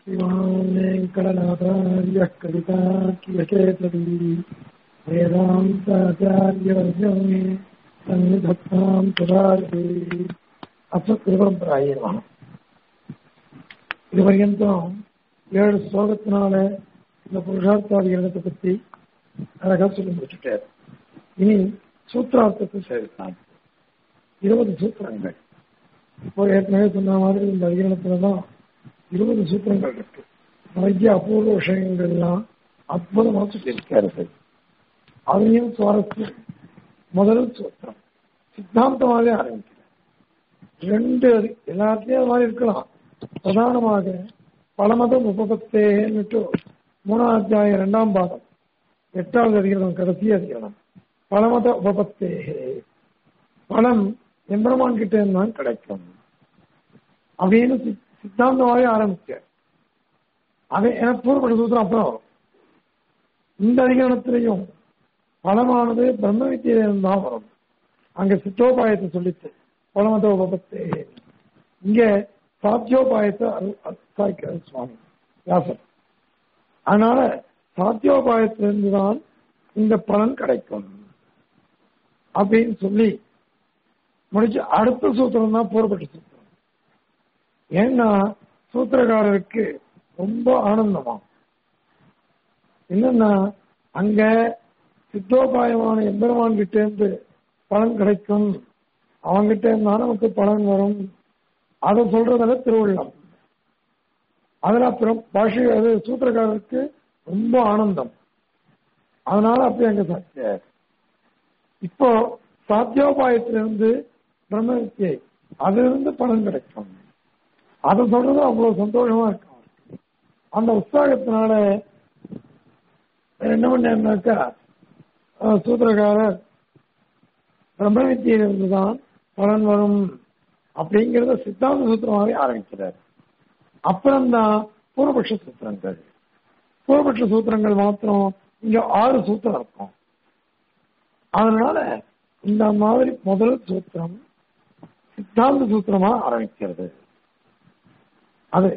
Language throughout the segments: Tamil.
श्रीमान् वेङ्कटनाथार्यः कवितार्कियकेतरी वेदान्ताचार्यवर्यो मे सन्निधत्तां सुधारति அசக்கிருபராயே நம இது வரைக்கும் ஏழு ஸ்லோகத்தினால இந்த புருஷார்த்தாதி எழுதத்தை பத்தி அழகா சொல்லி முடிச்சுட்டார் இனி சூத்திரார்த்தத்தை சேர்க்கலாம் இருபது சூத்திரங்கள் இப்போ ஏற்கனவே சொன்ன மாதிரி இந்த அதிகரணத்துல தான் இருபது சூத்திரங்கள் இருக்கு நிறைய அபூர்வ விஷயங்கள் எல்லாம் அற்புதமா சொல்லியிருக்காரு அதையும் சுவாரஸ்யம் முதல் சூத்திரம் சித்தாந்தமாகவே ஆரம்பிக்கிறேன் ரெண்டு எல்லாத்தையும் மாதிரி இருக்கலாம் பிரதானமாக பலமதம் உபபத்தேன்னுட்டு மூணாம் அத்தியாயம் இரண்டாம் பாதம் எட்டாவது அதிகரணம் கடைசி அதிகரணம் பலமத உபபத்தே பலம் எம்பெருமான் கிட்ட இருந்தான் கிடைக்கும் அப்படின்னு சித்தாந்தமாகவே ஆரம்பிச்ச அதை எனக்கு பூர்வப்பட்ட சூத்திரம் அப்புறம் வரும் இந்த அதிகரணத்திலையும் பலமானது பிரம்ம வித்தியில இருந்தா வரும் அங்க சித்தோபாயத்தை சொல்லிச்சு பலமத உபபத்தே இங்க சாத்தியோபாயத்தை சாய்க்கிறார் சுவாமி வியாசர் அதனால சாத்தியோபாயத்திலிருந்து தான் இந்த பலன் கிடைக்கும் அப்படின்னு சொல்லி முடிச்சு அடுத்த சூத்திரம் தான் போர்பட்ட சூத்திரம் ஏன்னா சூத்திரக்காரருக்கு ரொம்ப ஆனந்தமா என்னன்னா அங்க சித்தோபாயமான எம்பெருமான் கிட்ட இருந்து பலன் கிடைக்கும் அவங்கிட்ட இருந்தா நமக்கு பலன் வரும் அதை சொல்றதுல திருவிழம் அதுல அப்புறம் பாஷை அது சூத்திரக்காரருக்கு ரொம்ப ஆனந்தம் அதனால அப்படி அங்க சாத்தியார் இப்போ சாத்தியோபாயத்திலிருந்து பிரம்ம வித்தியை அதிலிருந்து பலன் கிடைக்கும் அதை சொல்றது அவ்வளவு சந்தோஷமா இருக்கும் அந்த உற்சாகத்தினால என்ன பண்ணாக்கா சூத்திரக்காரர் பிரம்ம வித்தியிலிருந்து தான் பலன் வரும் அப்படிங்கிறத சித்தாந்த சூத்திரமாகவே ஆரம்பிக்கிறார் அப்புறம்தான் பூர்வபக்ஷ சூத்திரங்கள் பூர்வபக்ஷ சூத்திரங்கள் மாத்திரம் இங்க ஆறு சூத்திரம் இருக்கும் அதனால இந்த மாதிரி முதல் சூத்திரம் சித்தாந்த சூத்திரமா ஆரம்பிக்கிறது அது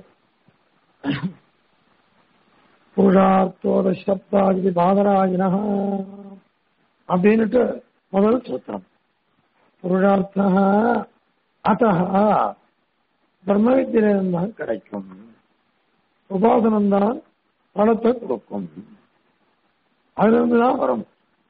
புருஷார்த்தோத சப்தாதி பாதராஜின அப்படின்னுட்டு முதல் சூத்திரம் புருஷார்த்த அத்த பிரம்ம வித்தியிலிருந்தான் கிடைக்கும் உபாசனம்தான் பலத்தை கொடுக்கும் அதுல தான் வரும்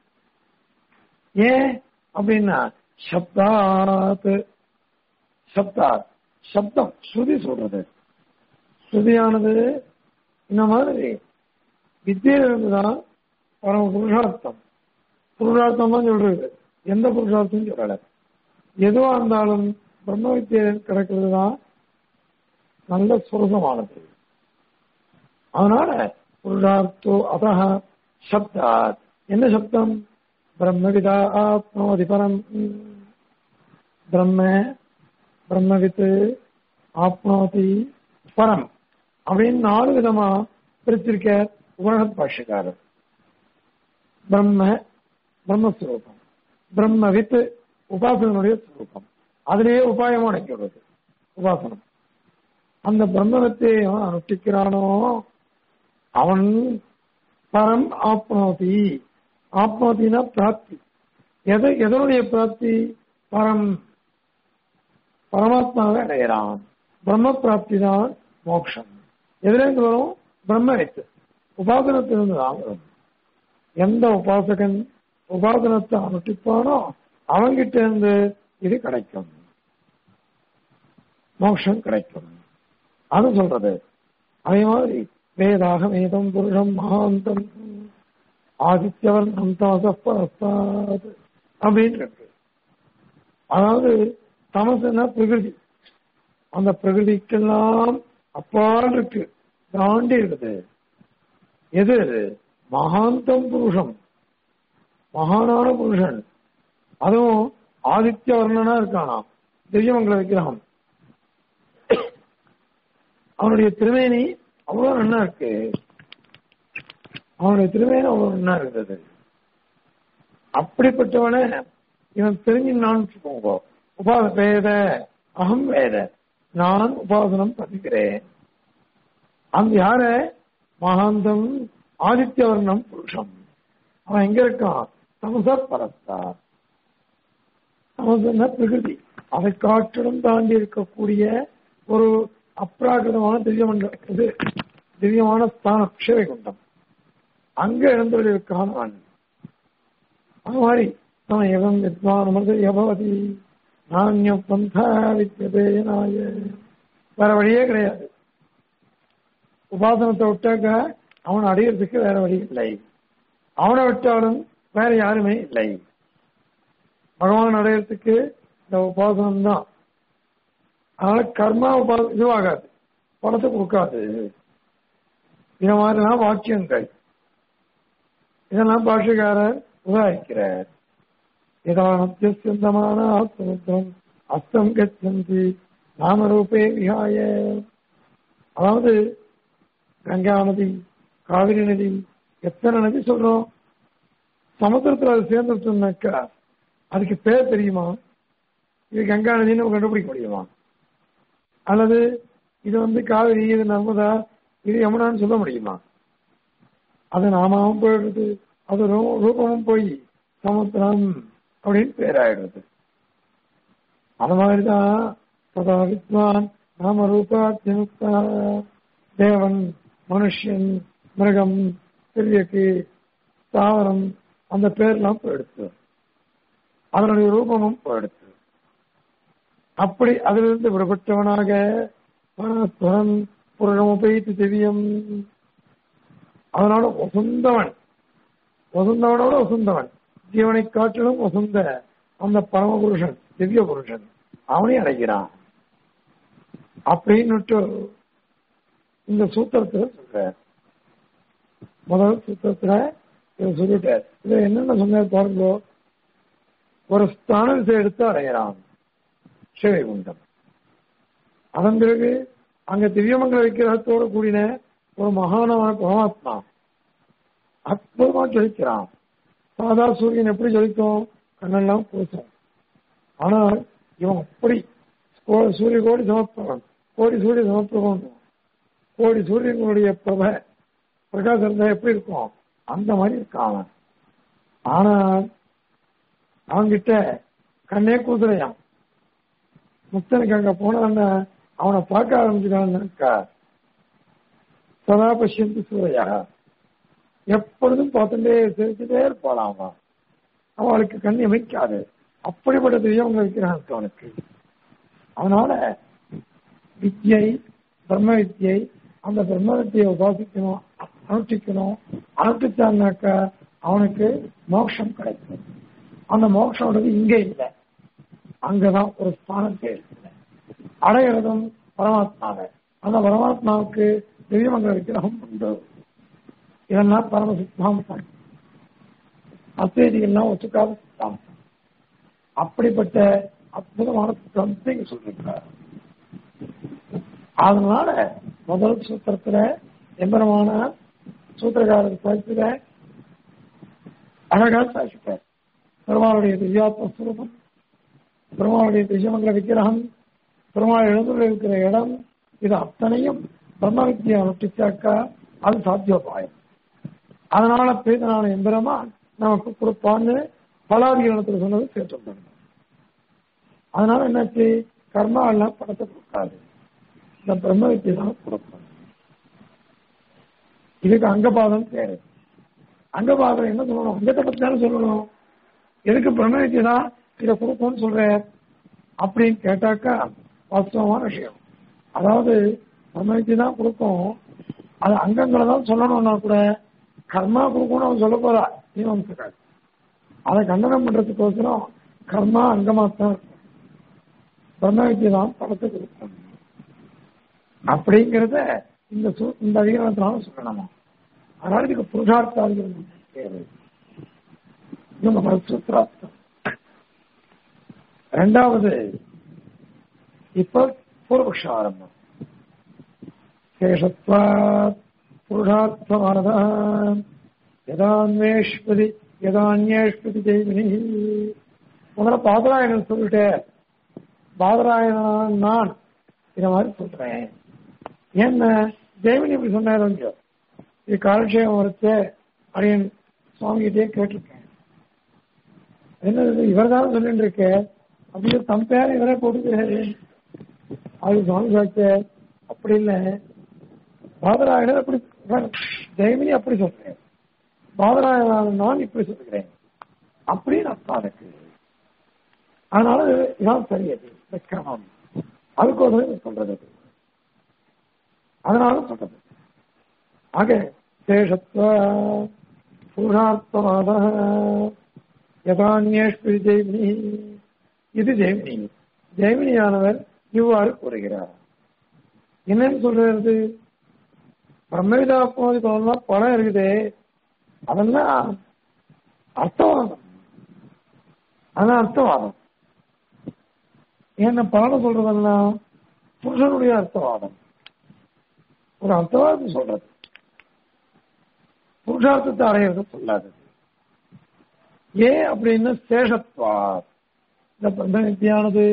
ஏன் அப்படின்னா சப்தாத் சப்தாத் சப்தம் ஸ்ருதி சொல்றது ஸ்ருதியானது இந்த மாதிரி வித்தியிலிருந்து தான் பரம புருஷார்த்தம் புருஷார்த்தம் தான் சொல்றது எந்த புருஷார்த்தம் சொல்லல எதுவா இருந்தாலும் பிரம்ம வித்தியை கிடைக்கிறது தான் நல்ல சுரசமானது அதனால புருஷார்த்தோ அத சப்தாத் என்ன சப்தம் பிரம்மவிதா ஆத்மோதி பரம் பிரம்ம பிரம்மவித்து ஆப்னோதி பரம் அப்படின்னு நாலு விதமா பிரிச்சிருக்க உபனிஷத் பாஷ்யக்காரர் பிரம்ம பிரம்மஸ்வரூபம் பிரம்மவித் உபாசகனுடைய ஸ்வரூபம் அதிலேயே உபாயமா அடைக்கிறது உபாசனம் அந்த பிரம்மத்தை அவன் அனுஷ்டிக்கிறானோ அவன் பரம் ஆப்னோதி ஆத்மாத்தினா பிராப்தி எதை எதனுடைய பிராப்தி பரம் பரமாத்மாவை அடைகிறான் பிரம்ம பிராப்தி தான் மோட்சம் எதிலேருந்து வரும் பிரம்ம வைத்து உபாசனத்திலிருந்து தான் வரும் எந்த உபாசகன் உபாசனத்தை அனுஷ்டிப்பானோ அவங்கிட்ட இருந்து இது கிடைக்கும் மோட்சம் கிடைக்கும் அது சொல்றது அதே மாதிரி வேதாக வேதம் புருஷம் மகாந்தம் ஆதித்யவர் நந்தாசப்பரஸ்தாத் அப்படின்னு இருக்கு அதாவது தமசுனா பிரகிருதி அந்த பிரகிருதிக்கெல்லாம் அப்பால் இருக்கு தாண்டி இருக்குது எது மகாந்தம் புருஷம் மகானான புருஷன் அதுவும் ஆதித்ய வர்ணனா இருக்கானா திவ்யமங்கல விக்கிரகம் அவனுடைய திருமேனி அவ்வளவு நன்னா இருக்கு அவனுடைய திருமேனி அவ்வளவு நன்னா இருந்தது அப்படிப்பட்டவனை இவன் தெரிஞ்சுனான்னு வச்சுக்கோங்க உபாத வேத அகம் வேத நான் உபாசனம் பண்ணிக்கிறேன் அந்த யார மகாந்தம் ஆதித்யவர்ணம் புருஷம் அவன் எங்க இருக்கான் தமச பரத்தா தமசன பிரகிருதி அதை காற்றிலும் தாண்டி இருக்கக்கூடிய ஒரு அப்ராகிருதமான திவ்யமண்ட இது திவ்யமான ஸ்தானம் அக்ஷயகுண்டம் அங்க எழுந்தவர்கள் இருக்கான் அவன் அது மாதிரி நான் எவன் வித்வானமது எபவதி நானிய பந்தா வித்தியதே நாய வேற வழியே கிடையாது உபாசனத்தை விட்டாக்க அவன் அடையிறதுக்கு வேற வழி இல்லை அவனை விட்டாலும் வேற யாருமே இல்லை பகவான் அடையிறதுக்கு இந்த உபாசனம் தான் அதனால கர்மா உபாச இதுவாகாது பணத்தை கொடுக்காது இந்த மாதிரிலாம் வாக்கியங்கள் இதெல்லாம் பாஷகாரர் உதாரிக்கிறார் இதானத்தியந்தமான சமுத்திரம் அஸ்தம் கச்சந்தி நாமரூபே விகாய அதாவது கங்கா நதி காவிரி நதி எத்தனை நதி சொல்றோம் சமுத்திரத்தில் அது சேர்ந்துட்டோம்னாக்கா அதுக்கு பேர் தெரியுமா இது கங்கா நதினு நம்ம கண்டுபிடிக்க முடியுமா அல்லது இது வந்து காவிரி இது நர்மதா இது யமுனான்னு சொல்ல முடியுமா அது நாமாவும் போயிடுறது அது ரூ- ரூபமும் போய் சமுத்திரம் அப்படின்னு பேராயிடுறது அது மாதிரிதான் சதா வித்வான் நாம ரூபாத்தியமுக்தா தேவன் மனுஷன் மிருகம் திரியக்கு தாவரம் அந்த பேர்லாம் போயிடுத்து அதனுடைய ரூபமும் போயிடுத்து அப்படி அதிலிருந்து விடுபட்டவனாக பரஸ்பரம் புருஷமுபைத்து திவ்யம் அதனால வசுந்தவன் வசுந்தவனோட வசுந்தவன் ஜீவனை காட்டிலும் வசுந்த அந்த பரமபுருஷன் திவ்ய புருஷன் அவனை அடைகிறான் அப்படின்னுட்டு இந்த சூத்திரத்துல சொல்ற முதல் சூத்திரத்துல இதை சொல்லிட்டார் இதை என்னென்ன சொன்னார் பாருங்க ஒரு ஸ்தானத்தை எடுத்து அடைகிறான் சிவகுண்டம் அதன் பிறகு அங்க திவ்யமங்கல விக்கிரகத்தோட கூடின ஒரு மகானமான பரமாத்மா அற்புதமா ஜொலிக்கிறான் சாதா சூரியன் எப்படி ஜொலிக்கும் கண்ணெல்லாம் பூசும் ஆனால் இவன் அப்படி கோ- சூரிய கோடி சமர்ப்பவன் கோடி சூரிய சமர்ப்பவன் கோடி சூரியனுடைய பிரப பிரகாசம் இருந்தா எப்படி இருக்கும் அந்த மாதிரி இருக்கான் அவன் ஆனால் அவன்கிட்ட கண்ணே கூசுறையான் முக்தனுக்கு அங்க போனான்னா அவனை பார்க்க ஆரம்பிச்சுட்டான்னாக்கா சதா பசியந்து சூரையா எப்பொழுதும் பார்த்துட்டே சிரிச்சுட்டே இருப்பாளாம் அவன் அவளுக்கு கண் இமைக்காது அப்படிப்பட்ட தெய்வங்கள் இருக்கிறான் அவனுக்கு அதனால வித்யை பிரம்ம வித்யை அந்த பிரம்ம வித்தியை உபாசிக்கணும் அனுஷ்டிக்கணும் அனுஷ்டிச்சான்னாக்கா அவனுக்கு மோட்சம் கிடைக்கும் அந்த மோட்சம்ன்றது இங்கே இல்லை அங்கதான் ஒரு ஸ்தானத்தை இருக்குது அடையிறதும் பரமாத்மாவை அந்த பரமாத்மாவுக்கு திவ்யமங்கல விக்கிரகம் உண்டு இதெல்லாம் பரம சித்தாந்தம் அத்வைதிகள்லாம் ஒத்துக்காத சித்தாந்தம் அப்படிப்பட்ட அற்புதமான சித்தாந்தத்தை இங்க சொல்லியிருக்கார் அதனால முதல் சூத்திரத்துல எம்பரமான சூத்திரகாரர் சாட்சியில அழகா சாட்சிப்பார் பெருமாளுடைய திவ்யாத்ம ஸ்வரூபம் பெருமாளுடைய திவ்யமங்கல விக்கிரகம் பெருமாள் எழுந்துள்ள இருக்கிற இடம் இது அத்தனையும் பிரம்ம வித்தியை அனுஷ்டிச்சாக்கா அது சாத்தியோபாயம் அதனால பேதனான எம்பெருமான் நமக்கு கொடுப்பான்னு பலாதிகரணத்தில் சொன்னது சேர்த்து அதனால என்னாச்சு கர்மா எல்லாம் பணத்தை கொடுக்காது இந்த பிரம்ம வித்தியை தான் கொடுப்பாங்க இதுக்கு அங்கபாதம் பேரு அங்கபாதம் என்ன சொல்லணும் அங்கத்தை பத்தி தானே சொல்லணும் எதுக்கு பிரம்ம வித்தியை தான் இதை கொடுப்போம்னு சொல்ற அப்படின்னு கேட்டாக்கா வாஸ்தவமான விஷயம் அதாவது பிரம்ம வித்தியை தான் கொடுக்கும் அது அங்கங்களை தான் சொல்லணும்னா கூட கர்மா கொடுக்கணும்னு அவன் சொல்ல போறா மீமாம்சக்கார் அதை கண்டனம் பண்றதுக்கோசரம் கர்மா அங்கமா தான் இருக்கும் பிரம்ம வித்தியை தான் படத்தை கொடுக்கும் அப்படிங்கிறத இந்த சு- இந்த அதிகாரத்தினால சொல்லணுமா அதனால இதுக்கு புருஷார்த்தாதிகள் தேவை இது நம்ம சூத்திரார்த்தம் ரெண்டாவது இப்ப பூர்வபக்ஷ ஆரம்பம் சேஷத்வாத் புருஷார்த்தமானதா யதான்வேஷ்பதி யதான்யேஷ்பதி தேவினி முதல்ல பாதராயணன் சொல்லிட்டு பாதராயணன் நான் இத மாதிரி சொல்றேன் என்ன ஜெயமணி இப்படி சொன்னாரு இல்லையோ இது காலட்சேபம் வரைச்சே அப்படின்னு சுவாமிகிட்டே கேட்டிருக்கேன் என்ன இவர் தான் சொல்லிட்டு இருக்க அப்படியே தம் பேரை இவரே போட்டுக்கிறாரு அது சுவாமி சாச்ச அப்படி இல்லை பாதராயணர் அப்படி ஜெயமினி அப்படி சொல்றேன் பாதராயணர் நான் இப்படி சொல்லுகிறேன் அப்படின்னு அர்த்தம் அதுக்கு அதனால இதான் சரியது இந்த கிரமம் அதுக்கு ஒரு சொல்றது அது. அதனால சொல்றது ஆக சேஷத்துவ பூர்ணார்த்தவாத யதான்யேஷ்வி ஜெய்மினி இது ஜெய்மினி ஜெய்மினியானவர் இவ்வாறு கூறுகிறார் என்னன்னு சொல்றது பிரம்மவிதாத்மாதி பலன்லாம் பலம் இருக்குதே அதெல்லாம் அர்த்தவாதம் அதான் அர்த்தவாதம் என்ன பலனை சொல்றதெல்லாம் புருஷனுடைய அர்த்தவாதம் ஒரு அர்த்தவாதம் சொல்றது புருஷார்த்தத்தை அடையிறது சொல்லாது ஏன் அப்படின்னு சேஷத்வா இந்த பிரம்ம வித்தியானது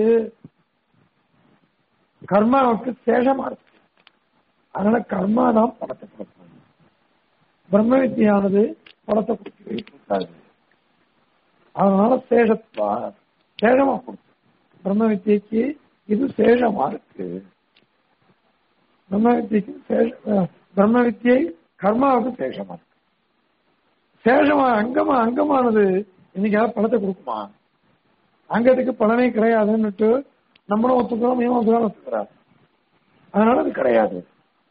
கர்மாவுக்கு சேஷமா இருக்கு அதனால கர்மா தான் படத்தை கொடுக்கும் பிரம்ம வித்தியானது படத்தை கொடுக்கவே கொடுக்காது அதனால சேஷத்வா சேஷமா கொடுக்கும் பிரம்ம வித்தியக்கு இது சேஷமா இருக்கு பிரம்ம வித்தியக்கு சேஷ பிரம்ம வித்தியை கர்மாவுக்கு சேஷமா இருக்கு சேஷமா அங்கமா அங்கமானது இன்னைக்கு பணத்தை கொடுக்குமா அங்கத்துக்கு பலனே கிடையாதுன்னுட்டு நம்மளும் ஒத்துக்கிறோம் ஏன் ஒத்துக்கிறோம் ஒத்துக்கிறார் அதனால அது கிடையாது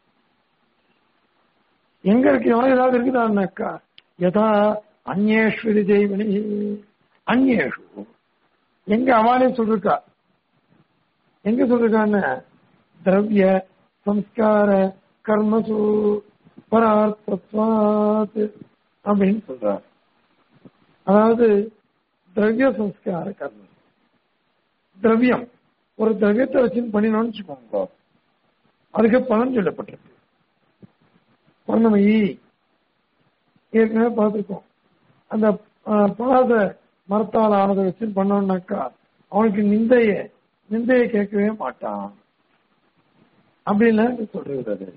எங்க இருக்கு எவன் ஏதாவது இருக்குதான்னாக்கா யதா அந்நேஸ்வரி ஜெய்வனி அந்நேஷு எங்க அவாலே சொல்லிருக்கா எங்க சொல்லிருக்கான்னு திரவிய சம்ஸ்கார கர்மசு பரார்த்தத்வாத் அப்படின்னு சொல்றார் அதாவது திரவிய சம்ஸ்கார கர்மம் திரவியம் ஒரு திரவியத்தை வச்சு பண்ணினோம்னு வச்சுக்கோங்க அதுக்கு பலன் சொல்லப்பட்டிருக்கு பௌர்ணமி ஏற்கனவே பார்த்துருக்கோம் அந்த ஆஹ், பலாத மரத்தால் ஆனதை வச்சு பண்ணோம்னாக்கா அவனுக்கு நிந்தைய நிந்தையை கேட்கவே மாட்டான் அப்படின்னு சொல்றது அது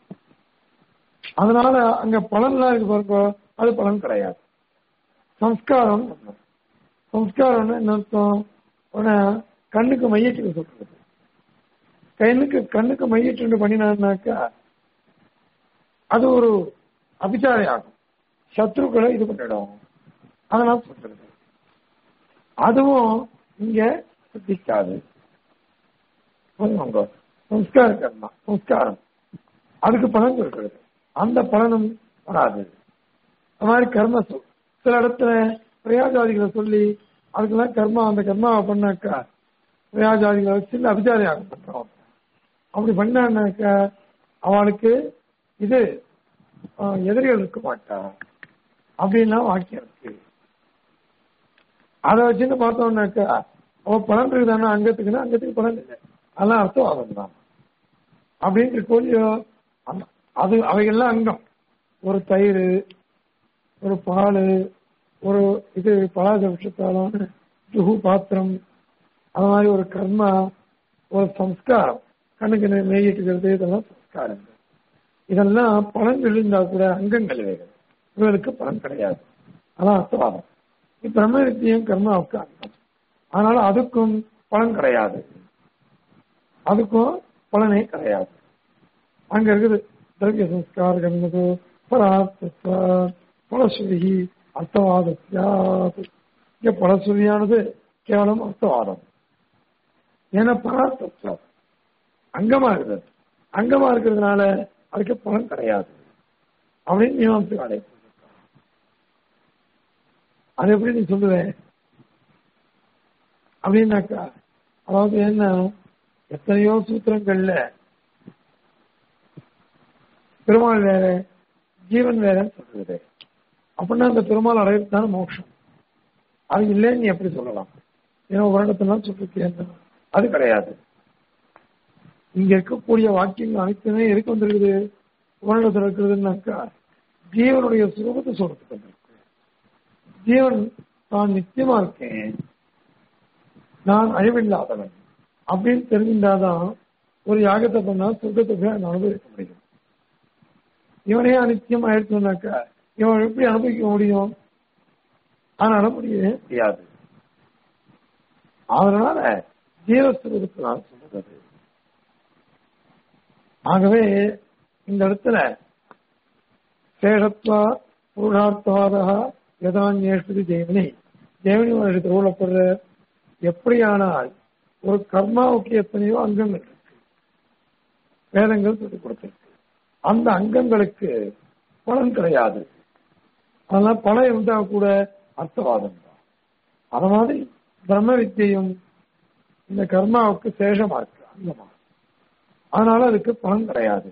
அதனால அங்க பலன்லாம் இருக்கு பாருங்க அது பலன் கிடையாது சம்ஸ்காரம் சம்ஸ்காரம்னு என்ன அர்த்தம் உடனே கண்ணுக்கு மையத்துக்கு சொல்றது கண்ணுக்கு கண்ணுக்கு மையிட்டு பண்ணினான்னாக்கா அது ஒரு அபிச்சாரை ஆகும் சத்ருக்களை இது பண்ணிடும் அதனால சொல்றது அதுவும் இங்க சித்திக்காது புரியுங்க? சம்ஸ்கார கர்மா சம்ஸ்காரம் அதுக்கு பலன் சொல்றது அந்த பலனும் வராது அது மாதிரி கர்ம சொல் சில இடத்துல பிரயாஜாதிகளை சொல்லி அதுக்கெல்லாம் கர்மா அந்த கர்மாவை பண்ணாக்கா பிரயாஜாதிகளை வச்சு இல்லை அபிச்சாரி ஆக பண்றோம் அப்படி பண்ணான்னாக்கா அவனுக்கு இது ஆஹ், எதிரிகள் இருக்க மாட்டா அப்படின்லாம் வாக்கியம் இருக்கு அதை வச்சுன்னு பார்த்தோம்னாக்கா அவ பலன் இருக்குதானா அங்கத்துக்குன்னா அங்கத்துக்கு பலன் இல்லை அதெல்லாம் அர்த்தம் ஆகும் தான் அப்படின்னு கோழியோ அது அவைகள்லாம் அங்கம் ஒரு தயிர் ஒரு பால் ஒரு இது பலாத விஷத்தாலான ஜுகு பாத்திரம் அது மாதிரி ஒரு கர்மா ஒரு சம்ஸ்காரம் கண்ணுக்கு நெ- நெய்யிட்டுக்கிறது இதெல்லாம் சம்ஸ்காரங்கள் இதெல்லாம் பலன் விழுந்தா கூட அங்கங்கள் இவைகள் இவர்களுக்கு பலன் கிடையாது அதான் அர்த்தவாதம் பிரம்ம வித்தியம் கர்மாவுக்கு அங்கம் அதனால அதுக்கும் பலன் கிடையாது அதுக்கும் பலனே கிடையாது அங்க இருக்குது திரவிய சம்ஸ்கார கர்மது பரார்த்த பலஸ்வரி அர்த்தவாதத்யாத் இங்க பலஸ்வரியானது கேவலம் அர்த்தவாதம் ஏன்னா பரார்த்தம் அங்கமா இருக்குது அங்கமா இருக்கிறதுனால அதுக்கு பலன் கிடையாது அப்படின்னு மீமாசை அடை அது எப்படி நீ சொல்லுவ அப்படின்னாக்கா அதாவது என்ன எத்தனையோ சூத்திரங்கள்ல பெருமாள் வேற ஜீவன் வேறன்னு சொல்றது அப்படின்னா அந்த பெருமாள் அடையிறது தானே மோட்சம் அது இல்லைன்னு நீ எப்படி சொல்லலாம் ஏன்னா வருடத்தெல்லாம் சொல்லிருக்கேன் அது கிடையாது இங்க இருக்கக்கூடிய வாக்கியங்கள் அனைத்துமே எதுக்கு வந்திருக்குது வருடத்தில் இருக்கிறதுனாக்கா ஜீவனுடைய சுரூபத்தை சொல்றதுக்கு வந்திருக்கு ஜீவன் நான் நித்தியமா இருக்கேன் நான் அழிவில்லாதவன் அப்படின்னு தெரிஞ்சிருந்தாதான் ஒரு யாகத்தை பண்ணா சொர்க்கத்தை போய் நான் அனுபவிக்க முடியும் இவனே அனித்தியம் ஆயிடுச்சுனாக்கா இவன் எப்படி அனுபவிக்க முடியும் அதனால முடியவே முடியாது அதனால ஜீவஸ்வரூபத்தை நான் சொல்றது ஆகவே இந்த இடத்துல சேஷத்வா பூர்ணார்த்தவாதா யதான்யேஷ்பதி ஜெயமணி ஜெயமணி மகர்ஷி திருவிழப்படுற எப்படியானால் ஒரு கர்மாவுக்கு எத்தனையோ அங்கங்கள் இருக்கு வேதங்கள் சொல்லிக் கொடுத்திருக்கு அந்த அங்கங்களுக்கு பலன் கிடையாது அதனால பலன் இருந்தா கூட அர்த்தவாதம் தான் அது மாதிரி பிரம்ம வித்தியும் இந்த கர்மாவுக்கு சேஷமா இருக்கு அங்கமா அதனால அதுக்கு பலன் கிடையாது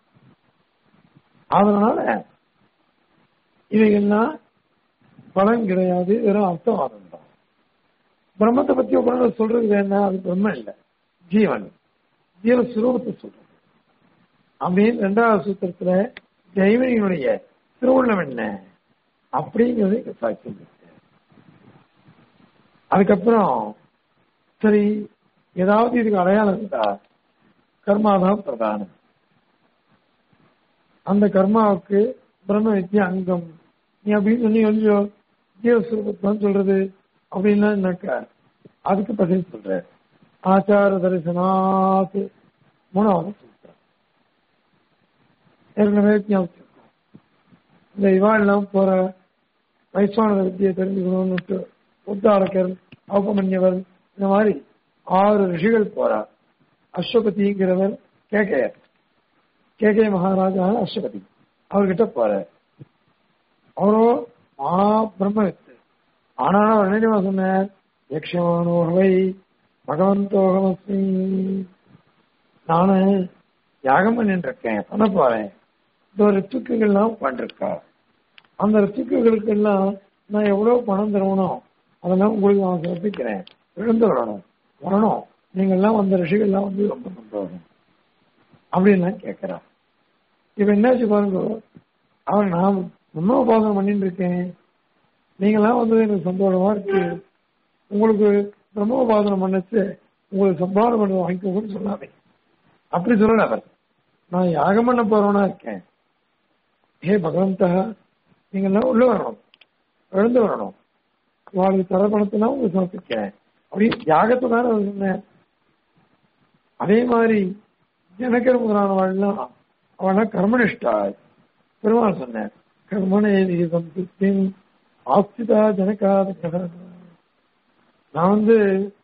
அதனால இவைகள்லாம் பலன் கிடையாது வெறும் அர்த்தவாதம் தான் பிரம்மத்தை பத்தி உபநிடல் சொல்றது என்ன அது பிரம்ம இல்ல ஜீவன் ஜீவ சுரூபத்தை சொல்றது அப்படின்னு ரெண்டாவது சூத்திரத்துல ஜெய்வனியினுடைய திருவுள்ளம் என்ன அப்படிங்கிறது இங்க சாட்சியம் இருக்கு அதுக்கப்புறம் சரி ஏதாவது இதுக்கு அடையாளம் இருந்தா கர்மாதான் பிரதானம் அந்த கர்மாவுக்கு பிரம்ம வித்யா அங்கம் நீ அப்படின்னு சொன்னி இல்லையோ ஜீவஸ்வரூபத்தான் சொல்றது அப்படின்னா என்னக்கா அதுக்கு பதில் சொல்ற ஆச்சார தரிசனாத் மூணாவது சொல்றேன் ஏற்கனவே ஞாபகம் இந்த இவாள்லாம் போற வைஸ்வான வித்தியை தெரிஞ்சுக்கணும்னு உத்தாரக்கர் அவுபமன்யவர் இந்த மாதிரி ஆறு ரிஷிகள் போறார் அஸ்வபதிங்கிறவர் கேகையர் கேகே மகாராஜா அஸ்வபதி அவர்கிட்ட போறார் அவரோ மகா பிரம்மவித்து ஆனால் அவர் என்ன தெரியுமா சொன்னார் யக்ஷமானோகவை பகவந்தோகமஸ்மி நானு யாகம் பண்ணிட்டு இருக்கேன் பண்ண போறேன் இந்த ரித்துக்குகள்லாம் பண்ணிருக்கா அந்த ரித்துக்குகளுக்கு எல்லாம் நான் எவ்வளவு பணம் தரணும் அதெல்லாம் உங்களுக்கு நான் சமர்ப்பிக்கிறேன் விழுந்து வரணும் வரணும் நீங்க எல்லாம் அந்த ரிஷிகள்லாம் வந்து ரொம்ப சந்தோஷம் அப்படின்னு கேட்கிறான் இப்ப என்னாச்சு பாருங்க அவன் நான் உன்னோபாசனம் பண்ணிட்டு இருக்கேன் நீங்களாம் வந்து எனக்கு சந்தோஷமா இருக்கு உங்களுக்கு பிரம்மோபாசனம் பண்ணச்சு உங்களுக்கு சம்பாதம் பண்ண வாங்கிக்கோங்கன்னு சொல்லாதே அப்படி சொல்லல அவர் நான் யாகம் பண்ண போறவனா இருக்கேன் ஹே பகவந்தா நீங்க எல்லாம் உள்ள வரணும் எழுந்து வரணும் உங்களுக்கு தர பணத்தை உங்களுக்கு சமர்ப்பிக்கிறேன் அப்படி யாகத்தை தானே அவர் சொன்னேன் அதே மாதிரி ஜனகர் முதலானவாள்லாம் அவனா கர்மனிஷ்டா பெருமாள் சொன்னேன் கர்மனே சம்சித்தின் ஆஸ்திதா ஜனகாத நான் வந்து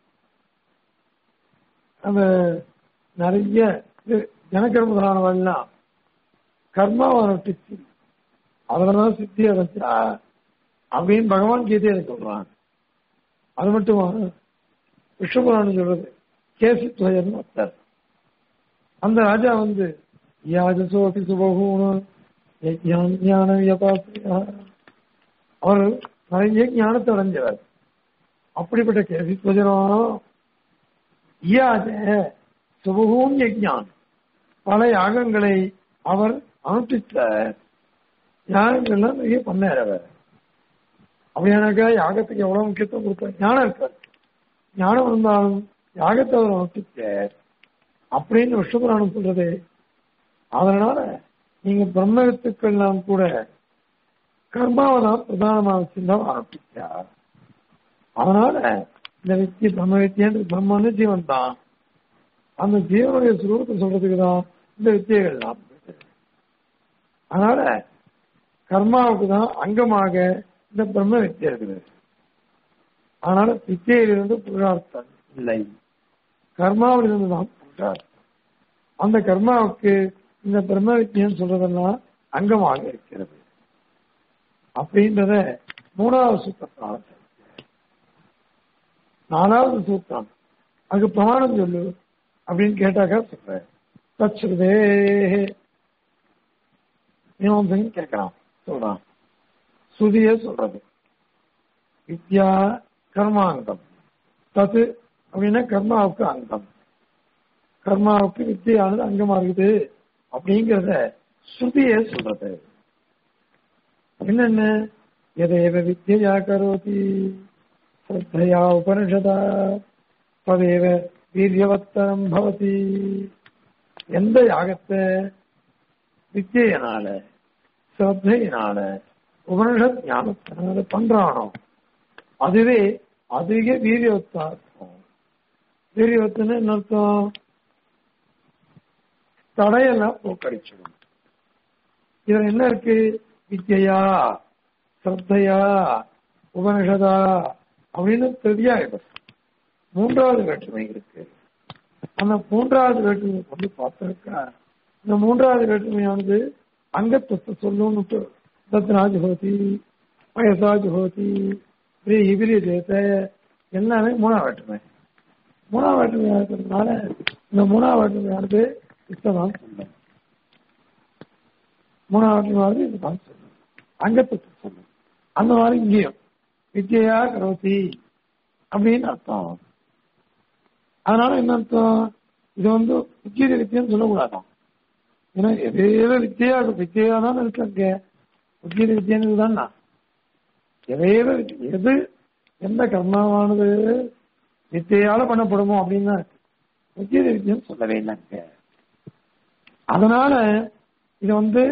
அந்த நிறைய ஜனகர் முதலானவெல்லாம் கர்மாவை நொட்டிச்சு அதுலதான் சித்தி அடைச்சா அப்படின்னு பகவான் கீதையை சொல்றான் அது மட்டுமா விஷ்ணுபுராணம் சொல்றது கேசித்வயர்னு ஒருத்தர் அந்த ராஜா வந்து யாஜசோபி சுபகூணம் ஞான வியபாசியா அவர் நிறைய ஞானத்தை அடைஞ்சவர் அப்படிப்பட்ட கேசித்வஜனம் இயாஜ சுபகூன் யஜ்ஞான் பல யாகங்களை அவர் அனுஷ்டித்தார் யாகங்கள்லாம் நிறைய பண்ணார் அவர் அப்படியானாக்கா யாகத்துக்கு எவ்வளவு முக்கியத்துவம் கொடுப்பார் ஞானம் இருக்கார் ஞானம் இருந்தாலும் யாகத்தை அவர் அனுஷ்டித்தார் அப்படின்னு விஷ்ணுபுராணம் சொல்றது அதனால நீங்க பிரம்மத்துக்கெல்லாம் கூட கர்மாவை தான் பிரதானமாக வச்சுதான் ஆரம்பிச்சார் அதனால இந்த வித்திய பிரம்ம வித்தியன்றது பிரம்மன்னு ஜீவன் தான் அந்த ஜீவனுடைய சுரூபத்தை சொல்றதுக்கு தான் இந்த வித்தியைகள்லாம் அதனால கர்மாவுக்கு தான் அங்கமாக இந்த பிரம்ம வித்தியை இருக்குது அதனால வித்தியிலிருந்து புருஷார்த்தம் இல்லை கர்மாவிலிருந்து தான் புருஷார்த்தம் அந்த கர்மாவுக்கு இந்த பிரம்ம வித்தியம் சொல்றதெல்லாம் அங்கமாக இருக்கிறது அப்படின்றத மூணாவது சூத்திரத்தினால நாலாவது சூத்திரம் அதுக்கு பிரமாணம் சொல்லு அப்படின்னு கேட்டாக்கா சொல்றேன் தச்சுதே மீமாம்சங்க கேட்கிறான் சொல்றான் சுதிய சொல்றது வித்யா கர்மாங்கம் தத்து அப்படின்னா கர்மாவுக்கு அங்கம் கர்மாவுக்கு வித்தியானது அங்கமா இருக்குது அப்படிங்கிறத ஸ்ருதியே சொல்றது என்னென்ன எதேவ வித்யா கரோதி ஸ்ரத்தையா உபனிஷதா ததேவ வீரியவத்தரம் பவதி எந்த யாகத்தை வித்தியினால சிரத்தையினால உபனிஷத் ஞானத்தினால பண்றானோ அதுவே அதிக வீரியவத்தா இருக்கும் வீரியவத்துன்னு என்ன அர்த்தம் தடையெல்லாம் போக்கடிச்சிடும் இதுல என்ன இருக்கு வித்யா சிரத்தையா உபனிஷதா அப்படின்னு தெரியா மூன்றாவது வேற்றுமை இருக்கு அந்த மூன்றாவது வேற்றுமையை கொண்டு பார்த்திருக்கா இந்த மூன்றாவது வேற்றுமையானது அங்கத்துவத்தை சொல்லும்னுட்டு தத்ராஜ் ஹோதி வயசாஜ் ஹோதி இப்படி இபிரிய ஜெயத்த எல்லாமே மூணாவது வேற்றுமை மூணாவது வேற்றுமையா இருக்கிறதுனால இந்த மூணாவது வேற்றுமையானது இஷ்டதான் சொல்லும் மூணாவது வேற்றுமையானது இதுதான் சொல்லும் அங்கத்துவத்தை சொல்லும் அந்த மாதிரி இங்கேயும் வித்யா கரோதி அப்படின்னு அர்த்தம் அதனால என்ன அர்த்தம் இது வந்து வித்திய வித்தியன்னு சொல்லக்கூடாதான் ஏன்னா எது எது வித்தியா வித்தியா தான் இருக்காங்க வித்திய வித்தியன்னு தானா எதையோ எது எந்த கர்மாவானது வித்தியால பண்ணப்படுமோ அப்படின்னு தான் இருக்கு வித்திய வித்தியம் சொல்லவே இல்லைங்க அதனால இது வந்து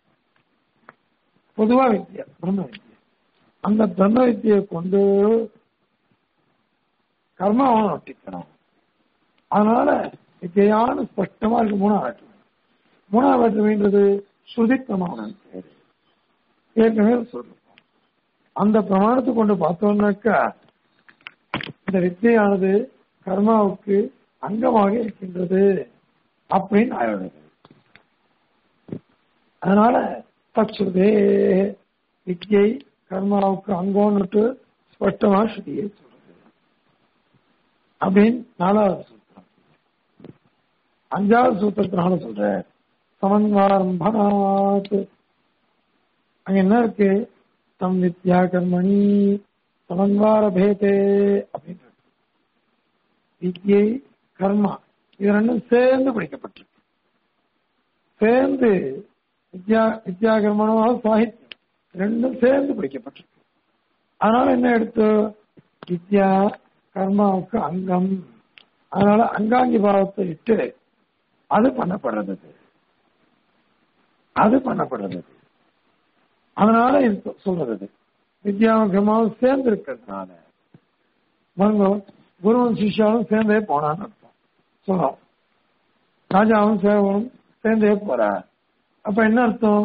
பொதுவா வித்தியா பிரம்ம வித்தியா அந்த பிரம்ம வித்தியை கொண்டு கர்மாவை நொட்டிக்கணும் அதனால வித்தியான ஸ்பஷ்டமா இருக்கு மூணாவது வேற்றுமை மூணாவது வேற்றுமைன்றது ஸ்ருதி பிரமாணம் பேரு ஏற்கனவே சொல்றோம் அந்த பிரமாணத்தை கொண்டு பார்த்தோம்னாக்கா இந்த வித்தியானது கர்மாவுக்கு அங்கமாக இருக்கின்றது அப்படின்னு ஆயுள்ளது அதனால தச்சுதே வித்தியை கர்மாவுக்கு அங்கம்னுட்டு ஸ்பஷ்டமா ஸ்ருதியை சொல்றது அப்படின்னு நாலாவது சூத்திரம் அஞ்சாவது சூத்திரத்தினால சொல்ற சமன்வாரம்பனாத் அங்க என்ன இருக்கு தம் வித்யா கர்மணி சமன்வார பேதே அப்படின்னு இருக்கு. வித்யை கர்மா இது ரெண்டும் சேர்ந்து படிக்கப்பட்டிருக்கு சேர்ந்து வித்யா வித்யா கர்மனும் சாகித்யம் ரெண்டும் சேர்ந்து படிக்கப்பட்டிருக்கு அதனால என்ன எடுத்து வித்யா கர்மாவுக்கு அங்கம் அதனால அங்காங்கி பாவத்தை இட்டு அது பண்ணப்படுறது அது பண்ணப்படுறது அதனால இது சொல்றது வித்யாவும் கர்மாவும் சேர்ந்து இருக்கிறதுனால வாங்க குருவும் சிஷ்யாவும் சேர்ந்தே போனான்னு அர்த்தம் சொல்றோம் ராஜாவும் சேவனும் சேர்ந்தே போறா அப்ப என்ன அர்த்தம்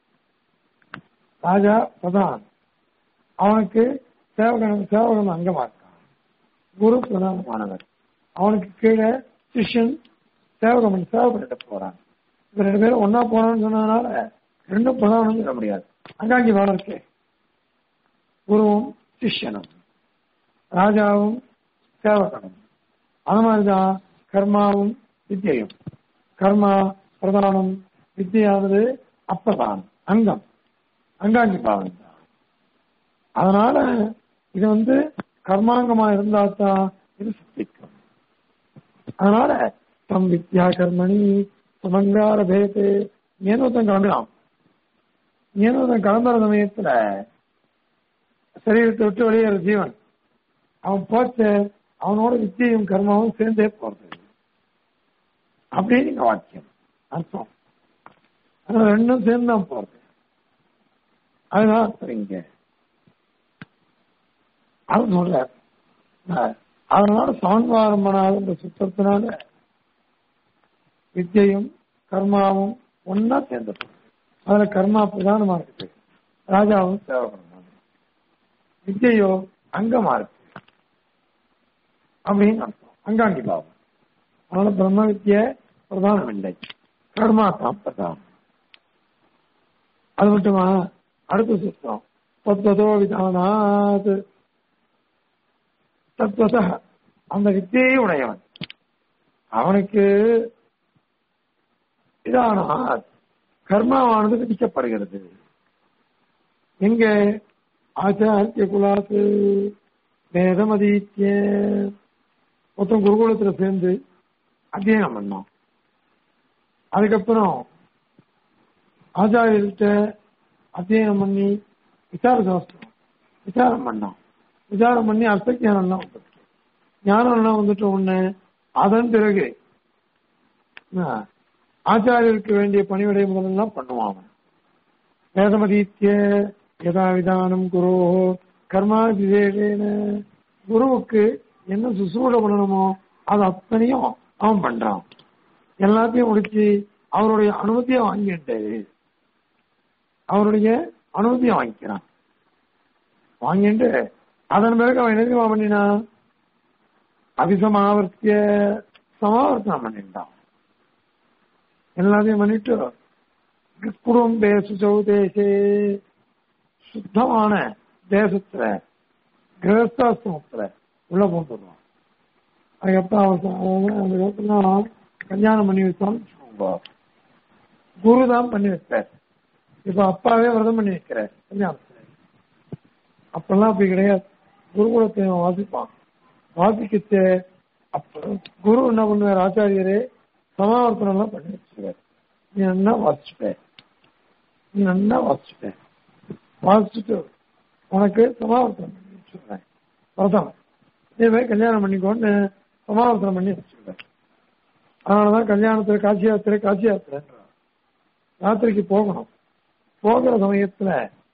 ராஜா பிரதான் அவனுக்கு சேவகன் சேவகன் அங்கமா இருக்கான் குரு பிரதானமானவர் அவனுக்கு கீழே சிஷ்யன் சேவகம் சேவை பண்ணிட்டு போறான் இந்த ரெண்டு பேரும் ஒன்னா போனான்னு சொன்னதுனால ரெண்டும் பிரதானம் சொல்ல முடியாது அங்காங்கி வேலை இருக்கே குருவும் சிஷ்யனும் ராஜாவும் சேவகனும் அது மாதிரிதான் கர்மாவும் வித்தியையும் கர்மா பிரதானம் வித்தியானது அப்பிரதானம் அங்கம் அங்காங்கி பாவம் தான் அதனால இது வந்து கர்மாங்கமா இருந்தா தான் இது சித்திக்கும் அதனால தம் வித்யா கர்மணி சுமங்கார பேத்து ஏனோத்தன் கிளம்பினான் ஏனோத்தன் கிளம்புற சமயத்துல சரீரத்தை விட்டு வெளியேற ஜீவன் அவன் போச்சு அவனோட வித்தியும் கர்மாவும் சேர்ந்தே போறது அப்படின்னு இங்க வாக்கியம் அர்த்தம் அதனால ரெண்டும் சேர்ந்து தான் போறது அதுதான் அர்த்தம் இங்க அது சொல்ற அதனால சமன்வாரம் பண்ணாத இந்த சுத்தத்தினால வித்தியையும் கர்மாவும் ஒன்னா சேர்ந்து அதுல கர்மா பிரதானமா இருக்கு ராஜாவும் சேவகரமா வித்தியையோ அங்கமா இருக்கு அப்படின்னு அர்த்தம் அங்காங்கி பாவம் அதனால பிரம்ம வித்திய பிரதானம் இல்லை கர்மா தான் பிரதானம் அது மட்டுமா அடுத்த சுத்தம் தத்வதோ விதானாத் தத்வத அந்த வித்தியை உடையவன் அவனுக்கு இதானால் கர்மாவானது விதிக்கப்படுகிறது எங்க ஆச்சாரிய குலாத்து வேதமதீத்திய மொத்தம் குருகுலத்துல சேர்ந்து அத்தியனம் பண்ணோம் அதுக்கப்புறம் ஆச்சாரியர்கிட்ட அத்தியனம் பண்ணி விசார சாஸ்திரம் விசாரம் பண்ணோம் விசாரம் பண்ணி அர்த்த ஞானம்லாம் வந்துட்டு ஞானம்லாம் வந்துட்ட உடனே அதன் பிறகு ஆச்சாரியருக்கு வேண்டிய பணிவிடை முதலெல்லாம் பண்ணுவான் அவன் வேதமதீத்திய யதா விதானம் குரு கர்மா விசேஷேன குருவுக்கு என்ன சுசூட பண்ணணுமோ அது அத்தனையும் அவன் பண்றான் எல்லாத்தையும் முடிச்சு அவருடைய அனுமதியை வாங்கிட்டு அவருடைய அனுமதியை வாங்கிக்கிறான் வாங்கிட்டு அதன் பிறகு அவன் என்ன தெரியுமா பண்ணினான் அபிசமாவர்த்திய சமாவர்த்தனம் பண்ணிட்டான் எல்லாத்தையும் பண்ணிட்டு குடும்பே சுசௌ தேசே சுத்தமான தேசத்துல கிரகஸ்தாசிரமத்துல உள்ள போட்டுருவான் அதுக்கப்புறம் அவன் அந்த இடத்துல கல்யாணம் பண்ணி வச்சான்னு வச்சுக்கோங்க குரு தான் பண்ணி வைப்பார் இப்ப அப்பாவே விரதம் பண்ணி வைக்கிறார் கல்யாணத்துல அப்பெல்லாம் அப்படி கிடையாது குருகுலத்தை வாசிப்பான் வாசிக்கிட்டு அப்ப குரு என்ன பண்ணுவார் ஆச்சாரியரே சமாவர்த்தனம் எல்லாம் பண்ணி வச்சுருவார் நீ நல்லா வாசிச்சுட்ட நீ நல்லா வாசிச்சுட்ட வாசிச்சுட்டு உனக்கு சமாவர்த்தனம் பண்ணி வச்சுருவேன் விரதம் இதே மாதிரி கல்யாணம் பண்ணிக்கோன்னு சமாவர்த்தனம் பண்ணி வச்சுருவேன் அதனாலதான் கல்யாணத்துல காட்சி யாத்திரை காட்சி யாத்திரைன்றான் யாத்திரைக்கு போகணும் போகிற சமயத்துல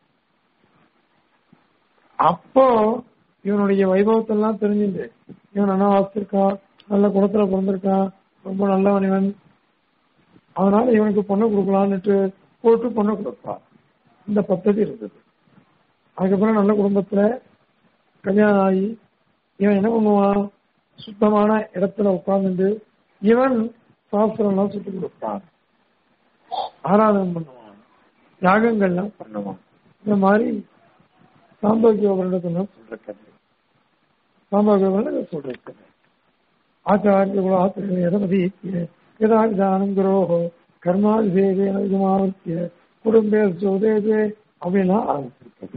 அப்போ இவனுடைய வைபவத்தெல்லாம் தெரிஞ்சுட்டு இவன் நல்லா வாசிச்சிருக்கான் நல்ல குளத்துல பிறந்திருக்கான் ரொம்ப நல்லவன் இவன் அதனால இவனுக்கு பொண்ணு கொடுக்கலான்னுட்டு போட்டு பொண்ணு கொடுப்பான் இந்த பദ്ധதி இருந்தது அதுக்கப்புறம் நல்ல குடும்பத்துல கல்யாணம் ஆகி இவன் என்ன பண்ணுவான் சுத்தமான இடத்துல உட்கார்ந்துட்டு இவன் சாஸ்திரம்லாம் சுட்டு கொடுப்பான் ஆராதனை பண்ணுவான் யாகங்கள்லாம் பண்ணுவான் இந்த மாதிரி சாம்பவிய வருடத்துல சொல்றது சாம்பவிய வருடம் சொல்றது ஆச்சாரிய குலாத்திர எதமதி யதாச்சாரம் குரோஹோ கர்மாதிசேகேன இதுமாவத்திய குடும்பே சோதேதே அப்படின்லாம் ஆரம்பிச்சிருக்கிறது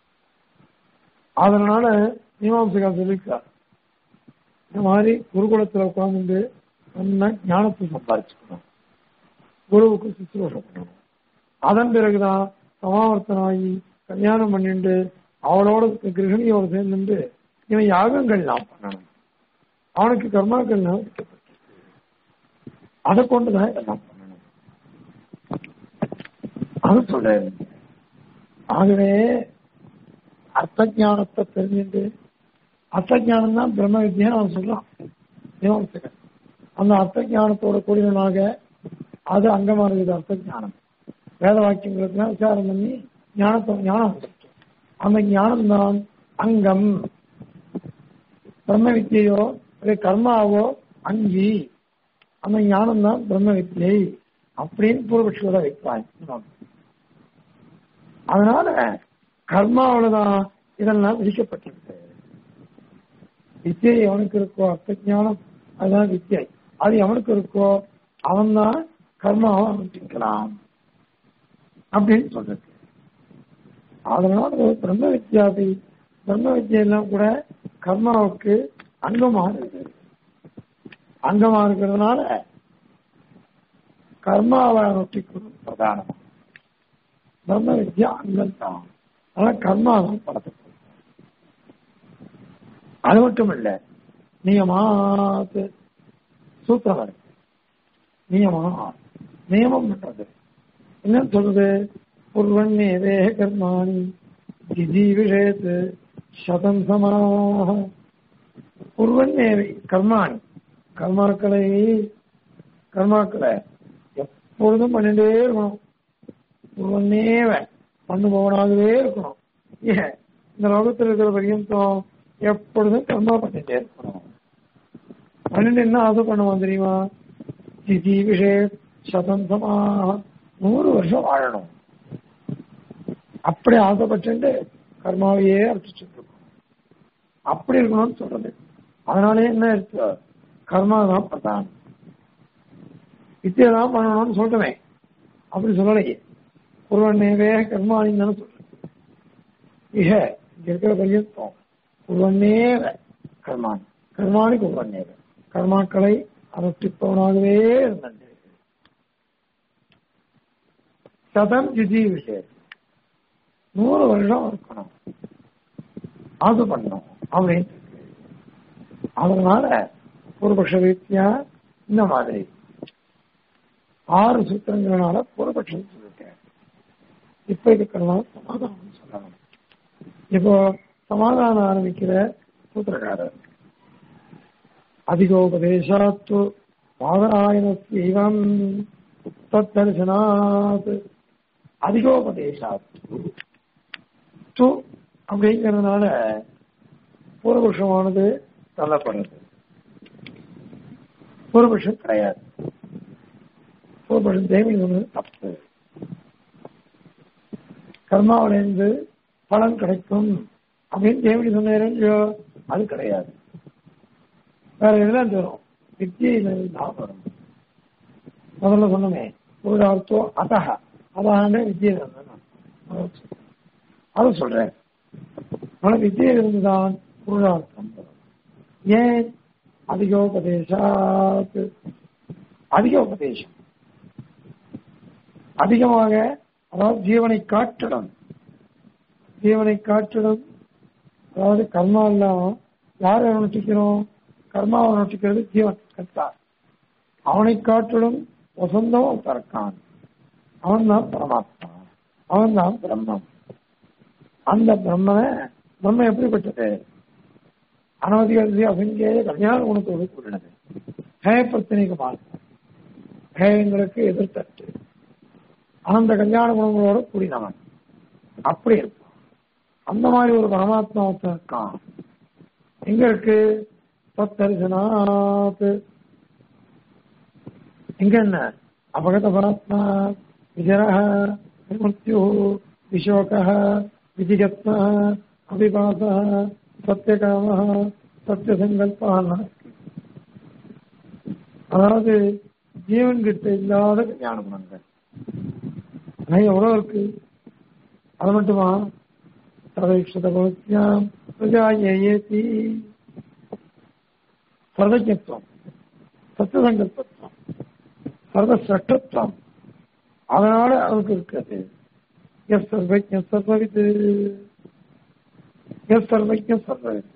அதனால மீமாம்சகா சொல்லியிருக்கார் இந்த மாதிரி குருகுலத்துல உட்கார்ந்து நம்ம ஞானத்தை சம்பாதிச்சுக்கணும் குருவுக்கு சுற்றுலோஷம் பண்ணணும் அதன் பிறகுதான் சமாவர்த்தனாகி கல்யாணம் பண்ணிட்டு அவளோட கிரகணியோட சேர்ந்து இவன் யாகங்கள்லாம் பண்ணணும் அவனுக்கு கர்மாக்கள்லாம் விதிக்கப்பட்டிருக்கு அதை கொண்டுதான் எல்லாம் பண்ணணும் அது சொல்ல ஆகவே அர்த்த ஞானத்தை தெரிஞ்சுட்டு அர்த்த ஞானம் தான் பிரம்ம வித்யான்னு அவன் சொல்றான் மீமாம்சகன் அந்த அர்த்த ஞானத்தோட கூடியவனாக அது அங்கமா இருக்குது அர்த்த ஞானம் வேத வாக்கியங்களுக்கு விசாரம் பண்ணி ஞானத்தை ஞானம் வந்துருச்சு. அந்த ஞானம் தான் அங்கம் பிரம்ம வித்தியையோ இல்லை கர்மாவோ அங்கி அந்த ஞானம் தான் பிரம்ம வித்தியை அப்படின்னு பூர்வபட்சியோட வைப்பான் அதனால கர்மாவில தான் இதெல்லாம் விதிக்கப்பட்டிருக்கு வித்தியை எவனுக்கு இருக்கோ அர்த்த ஞானம் அதுதான் வித்தியை அது எவனுக்கு இருக்கோ அவன் தான் கர்மாவை அனுப்பிக்கலாம் அப்படின்னு சொல்றது அதனால ஒரு பிரம்ம வித்யாபி பிரம்ம வித்யெல்லாம் கூட கர்மாவுக்கு அங்கமா இருக்குது அங்கமா இருக்கிறதுனால கர்மாவை நொட்டிக்கணும் பிரதானம் பிரம்ம வித்யா அங்கம் தான் ஆனா கர்மா தான் படத்துக்கு அது மட்டும் இல்ல நியமாத் சூத்திரம் இருக்கு நியமா நியமம் பண்றது என்ன சொல்றது புர்வன்னே தேக கர்மாணி ஜிஜீவிஷேத் சதம் சமாக புர்வன்னேவை கர்மாணி கர்மாக்களை கர்மாக்களை எப்பொழுதும் பண்ணிட்டே இருக்கணும் புர்வன்னேவ பண்ணுபவனாகவே இருக்கணும் ஏன் இந்த லோகத்தில் இருக்கிற பரியந்தம் எப்பொழுதும் கர்மா பண்ணிட்டே இருக்கணும் பண்ணிட்டு என்ன ஆசை பண்ணுவான் தெரியுமா திதி விஷய சதம் சமாக நூறு வருஷம் வாழணும் அப்படி ஆசைப்பட்டு கர்மாவையே அர்ச்சிச்சுட்டு இருக்கணும் அப்படி இருக்கணும்னு சொல்றது அதனாலே என்ன இருக்கு கர்மா தான் பிரதானம் வித்தியதான் பண்ணணும்னு சொல்றேன் அப்படி சொல்லலையே ஒருவனேவே கர்மானின்னு தானே சொல்றேன் இக இங்க இருக்கிற பரியந்தம் ஒருவனேவ கர்மானி கர்மானி ஒருவனேவ கர்மாக்களை அனுஷ்டிப்பவனாகவே இருந்தது சதம் ஜிஜி விஷயம் நூறு வருஷம் இருக்கணும் அது பண்ணும் அப்படின்னு அதனால பூர்வபக்ஷ ரீதியா இந்த மாதிரி ஆறு சூத்திரங்களால பூர்வபக்ஷம் சொல்லிட்டேன் இப்ப இதுக்கெல்லாம் சமாதானம் சொல்லணும் இப்போ சமாதானம் ஆரம்பிக்கிற சூத்திரக்காரர் அதிகோபதேசாத்து பாதராயணம் தத்தரிசனாத் அதிகோபதேசாத் து அப்படிங்கிறதுனால பூர்வபக்ஷமானது தள்ளப்படுறது பூர்வபக்ஷம் கிடையாது பூர்வபக்ஷம் தேவி சொன்னது தப்பு கர்மாவிலிருந்து பலன் கிடைக்கும் அப்படின்னு தேவடி சொன்னேன் அது கிடையாது வேற எதுலாம் தரும் வித்தியிலிருந்து தான் வரும் முதல்ல சொன்னமே புருடார்த்தம் அதக அதான வித்தியிலிருந்து அது சொல்றேன் ஆனா வித்தியிலிருந்து தான் புருடார்த்தம் வரும் ஏன் அதிகோபதேசாத் அதிகோபதேசம் அதிகமாக அதாவது ஜீவனை காட்டிடம் ஜீவனை காட்டிடம் அதாவது கர்மா எல்லாம் யார் அனுஷ்டிக்கிறோம் கர்மாவை அனுஷ்டிக்கிறது ஜீவன் கர்த்தா அவனை காட்டிலும் வசந்தம் ஒருத்தன் இருக்கான் அவன் தான் பரமாத்மா அவன் தான் பிரம்மம் அந்த பிரம்மனை பிரம்மம் எப்படிப்பட்டது அனவதிகதி அசங்கேய கல்யாண குணத்தோடு கூடினது ஹேய பிரச்சனைக்குமான ஹேயங்களுக்கு எதிர்த்தட்டு அனந்த கல்யாண குணங்களோட கூடினவன் அப்படி இருப்பான் அந்த மாதிரி ஒரு பரமாத்மா ஒருத்தன் இருக்கான் எங்க இருக்கு தத்தரிசனாத் எங்க என்ன அபகத பரத்மா விஜரஹ மிருத்யு விசோக விதிகத்ம அபிபாச சத்தியகாம சத்தியசங்கல்பான அதாவது ஜீவன் கிட்ட இல்லாத கல்யாண குணங்கள் ஆனா எவ்வளவு இருக்கு அது மட்டுமா சர்வீக்ஷத பவத்யாம் பிரஜா ஏத்தி சர்வஜத்துவம் சத்தியசங்கல்பத்துவம் சர்வசிரஷ்டத்துவம் அதனால அவருக்கு இருக்காது எஸ் சர்வஜ சர்வவித்து எஸ் சர்வஜ சர்வவித்து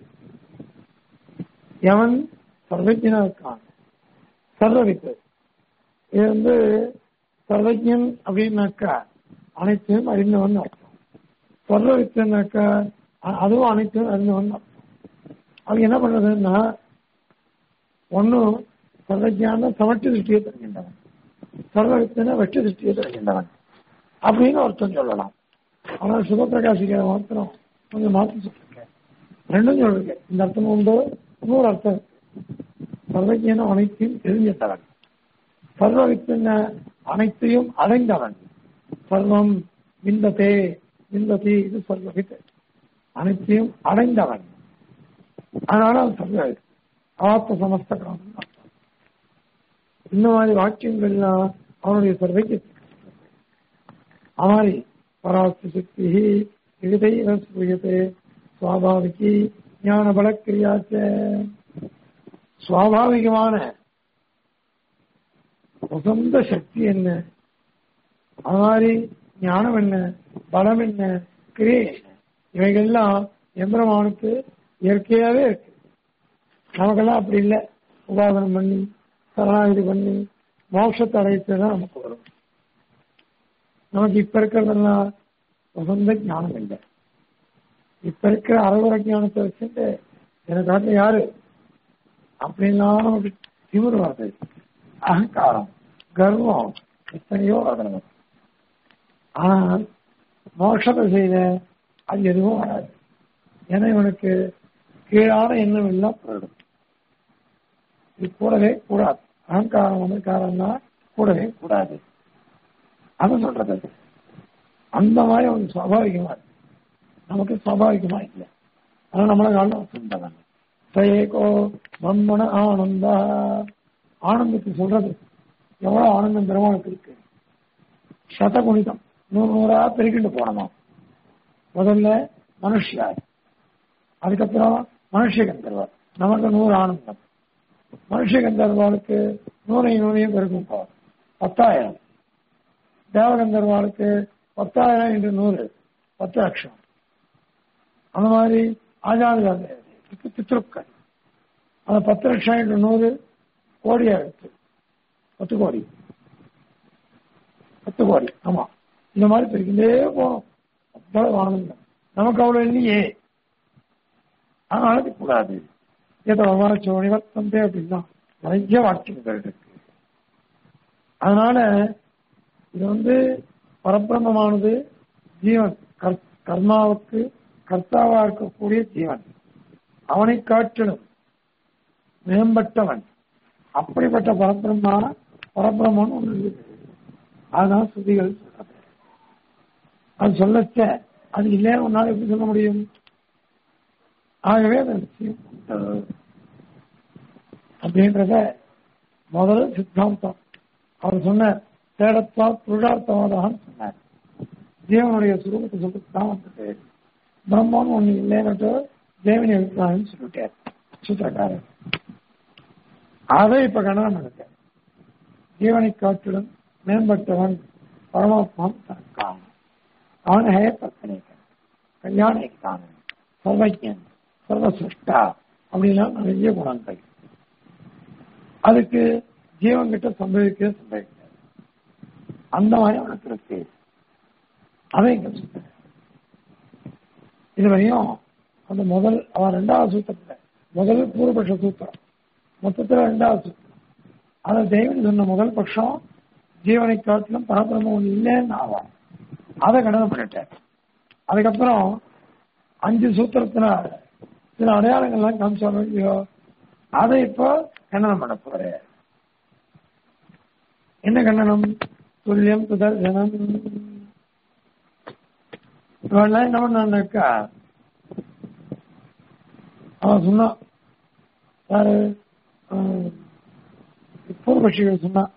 எவன் சர்வஜனா இருக்கான் சர்வவித்து இது வந்து சர்வஜன் அப்படின்னாக்கா அனைத்தையும் அறிந்தவன் அர்த்தம் சர்வவித்துனாக்கா அதுவும் அனைத்தையும் அறிந்தவன் அர்த்தம் அது என்ன பண்றதுன்னா ஒன்னும் சர்வஜான சமட்டு திருஷ்டியை தருகின்றவன் சர்வவித்தன வெட்டு திருஷ்டியை தருகின்றவன் அப்படின்னு அர்த்தம் சொல்லலாம் ஆனால் சுகப்பிரகாசிக்கிற மாத்திரம் கொஞ்சம் மாற்றி சொல்லிருக்கேன் ரெண்டும் சொல்லிருக்கேன் இந்த அர்த்தம் உண்டு இன்னொரு அர்த்தம் சர்வஜன அனைத்தையும் தெரிஞ்சிட்டவன் சர்வவித்தன அனைத்தையும் அடைந்தவன் சர்வம் விந்ததே விந்ததி இது சர்வவித் அனைத்தையும் அடைந்தவன் அதனால அவன் சர்வவித் ஆத்ம சமஸ்த காரணம் இந்த மாதிரி வாக்கியங்கள்லாம் அவனுடைய சர்வைக்கு அமாரி பராஸ்தி சக்தி விகிதை ஸ்ரூயத்தை சுவாபாவிகி ஞான பலக்கிரியாச்ச சுவாபாவிகமான உசந்த சக்தி என்ன அது மாதிரி ஞானம் என்ன பலம் என்ன கிரியை என்ன இவைகள்லாம் எந்திரமானுக்கு இயற்கையாவே இருக்கு நமக்கெல்லாம் அப்படி இல்லை உபாதனம் பண்ணி சரணாகிதி பண்ணி மோட்சத்தை அடைத்து தான் நமக்கு வரும் நமக்கு இப்ப இருக்கிறதெல்லாம் வசந்த ஞானம் இல்லை இப்ப இருக்கிற அறகுற ஞானத்தை வச்சுட்டு எனக்கு காட்டு யாரு அப்படின்லாம் நமக்கு திமிர் வருது அகங்காரம் கர்வம் எத்தனையோ வருது நமக்கு ஆனால் மோட்சத்தை செய்த அது எதுவும் வராது ஏன்னா இவனுக்கு கீழான எண்ணம் எல்லாம் போயிடும் இது கூடவே கூடாது அகங்காரம் அகங்காரம்னா கூடவே கூடாது அது சொல்றது அந்த மாதிரி அவனுக்கு சுவாபாவிகமா இருக்கு நமக்கு சுவாபாவிகமா இல்லை ஆனா நம்மள காலம் சொல்றாங்க சயேகோ பிரம்மண ஆனந்தா ஆனந்தத்தை சொல்றது எவ்வளவு ஆனந்தம் பெருமாளுக்கு இருக்கு சதகுணிதம் நூறு நூறா பெருக்கிட்டு போனோம் முதல்ல மனுஷியார் அதுக்கப்புறம் மனுஷ கந்தர்வர் நமக்கு நூறு ஆனந்தம் மனுஷ கந்தர்வாளுக்கு நூறையும் நூறையும் பெருக்கும் போவார் பத்தாயிரம் தேவகந்தர்வாளுக்கு பத்தாயிரம் என்று நூறு பத்து லட்சம் அந்த மாதிரி ஆஜாதி பித்ருக்கள் அந்த பத்து லட்சம் என்று நூறு கோடியா இருக்கு பத்து கோடி பத்து கோடி ஆமா இந்த மாதிரி பிரிக்கின்றே போனோம் அவ்வளவு ஆனந்தம் நமக்கு அவ்வளவு இல்லையே அதனால இது கூடாது ஏதோ வவாச்சோ நிவர்த்தந்தே அப்படின்னா நிறைய வாக்கியங்கள் இருக்கு அதனால இது வந்து பரபிரமமானது ஜீவன் கர்- கர்மாவுக்கு கர்த்தாவா இருக்கக்கூடிய ஜீவன் அவனை காட்டிலும் மேம்பட்டவன் அப்படிப்பட்ட பரபிரம்மா பரபிரம்மன் ஒன்று இருக்குது அதுதான் ஸ்ருதிகள் சொல்றது அது சொல்லச்ச அது இல்லைன்னு உன்னால எப்படி சொல்ல முடியும் ஆகவே அந்த விஷயம் உண்டு. அப்படின்றத முதல் சித்தாந்தம் அவர் சொன்ன தேடத்தா புருஷார்த்தவாதான்னு சொன்னார் ஜீவனுடைய சுரூபத்தை சொல்லிட்டு தான் வந்தது பிரம்மன் ஒண்ணு இல்லைன்னு தேவனி அபிப்பிராயம் சொல்லிட்டார் சூத்திரக்காரர் அதை இப்ப கண்டனம் நடக்க ஜீவனை காட்டிலும் மேம்பட்டவன் பரமாத்மான் தனக்கான் அவன் ஹே பத்தனைக்கன் கல்யாணிக்கான சர்வஜன் சர்வசிருஷ்டா அப்படிலாம் நிறைய குணங்கள் அதுக்கு ஜீவன் கிட்ட சம்பவிக்க சம்பவிக்காது அந்த மாதிரி அவனுக்கு இருக்கு அதை இங்க சொல்ற இதுவரையும் அந்த முதல் அவன் ரெண்டாவது சூத்திரத்துல முதல் பூர்வபட்ச சூத்திரம் மொத்தத்துல ரெண்டாவது சூத்திரம் அதை தெய்வம் சொன்ன முதல் பட்சம் ஜீவனை காட்டிலும் பரபிரமம் ஒண்ணு இல்லைன்னு ஆவான் அதை கண்டனம் பண்ணிட்டேன் அதுக்கப்புறம் அஞ்சு சூத்திரத்துல சில அடையாளங்கள்லாம் காமிச்சாலும் இல்லையோ அதை இப்போ கண்டனம் பண்ண போறேன் என்ன கண்டனம் துல்லியம் சுதர்சனம் இவெல்லாம் என்ன பண்ணாக்கா அவன் சொன்னான் யாரு பூர்வபட்சிகள் சொன்னான்